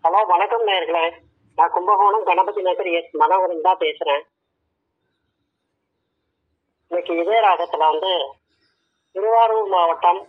hello வணக்கம் நேர்களே நான் கும்பகோணம் கணபதி நகர் எஸ் மனோகரன் தான் பேசுறேன் இன்னைக்கு இதே ராகத்துல வந்து திருவாரூர் மாவட்டம்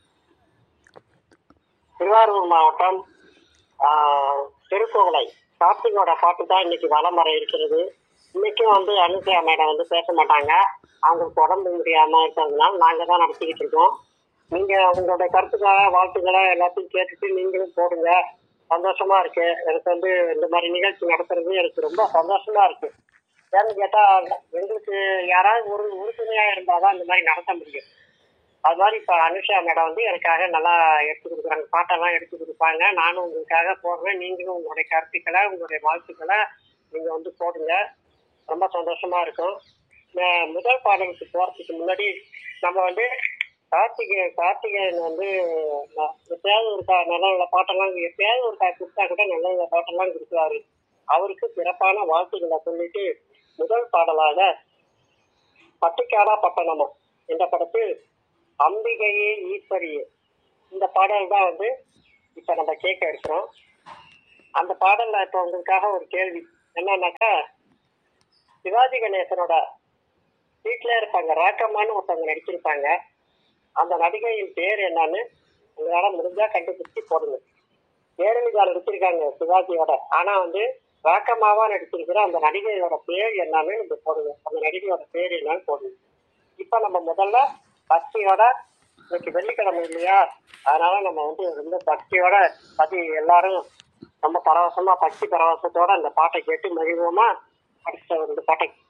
திருவாரூர் மாவட்டம் ஆஹ், திருக்கோவிலை கார்த்திகோட பாட்டு தான் இன்னைக்கு வலம் வர இருக்கிறது இன்னைக்கும் வந்து அனுசயா மேடம் வந்து பேச மாட்டாங்க அவங்களுக்கு உடம்பு முடியாம இருக்கிறதுனால நாங்க தான் நடத்திக்கிட்டு இருக்கோம் நீங்க உங்களுடைய கருத்துக்களை வாழ்த்துக்களை எல்லாத்தையும் கேட்டுட்டு நீங்களும் போடுங்க சந்தோஷமா இருக்கு எனக்கு வந்து இந்த மாதிரி நிகழ்ச்சி நடத்துறது எனக்கு ரொம்ப சந்தோஷமா இருக்கு ஏன்னு கேட்டா எங்களுக்கு யாராவது ஒரு உறுதுணையா இருந்தாதான் இந்த மாதிரி நடத்த முடியும் அது மாதிரி இப்ப அனுஷா மேடம் வந்து எனக்காக நல்லா எடுத்து கொடுக்குறாங்க பாட்டெல்லாம் எடுத்து கொடுப்பாங்க நானும் உங்களுக்காக போடுறேன் நீங்களும் உங்களுடைய கருத்துக்களை உங்களுடைய வாழ்த்துக்களை நீங்க வந்து போடுங்க ரொம்ப சந்தோஷமா இருக்கும் நான் முதல் பாடலுக்கு போறதுக்கு முன்னாடி நம்ம வந்து கார்த்திகை கார்த்திகேயன் வந்து ந- எப்பயாவது ஒரு கா- நல்ல நல்ல பாட்டெல்லாம் எப்பயாவது ஒரு கா- கொடுத்தா கூட நல்ல நல்ல பாட்டெல்லாம் கொடுக்குறாரு அவருக்கு சிறப்பான வாழ்த்துக்களை சொல்லிட்டு முதல் பாடலாக பட்டிக்காடா பட்டணமும் என்ற படத்தில் அம்பிகையே ஈஸ்வரியே இந்த பாடல் தான் வந்து இப்ப நம்ம கேட்க இருக்கிறோம் அந்த பாடல்ல இப்ப உங்களுக்காக ஒரு கேள்வி என்னன்னாக்கா சிவாஜி கணேசனோட வீட்டுல இருப்பாங்க ராக்கம்மான்னு ஒருத்தவங்க நடிச்சிருப்பாங்க அந்த நடிகையின் பேர் என்னன்னு உங்களால முடிஞ்சா கண்டுபிடிச்சு போடுங்க ஜெயலலிதா நடிச்சிருக்காங்க சிவாஜியோட ஆனா வந்து ராக்கம்மாவா நடிச்சிருக்கிற அந்த நடிகையோட பேர் என்னன்னு நீங்க போடுங்க அந்த நடிகையோட பேர் என்னன்னு போடுங்க இப்ப நம்ம முதல்ல பக்தியோட இன்னைக்கு வெள்ளிக்கிழமை இல்லையா அதனால நம்ம வந்து ரொம்ப பக்தியோட பதி எல்லாரும் ரொம்ப பரவசமா பக்தி பரவசத்தோட அந்த பாட்டை கேட்டு மகிழ்வோமா அடுத்த ஒரு பாட்டை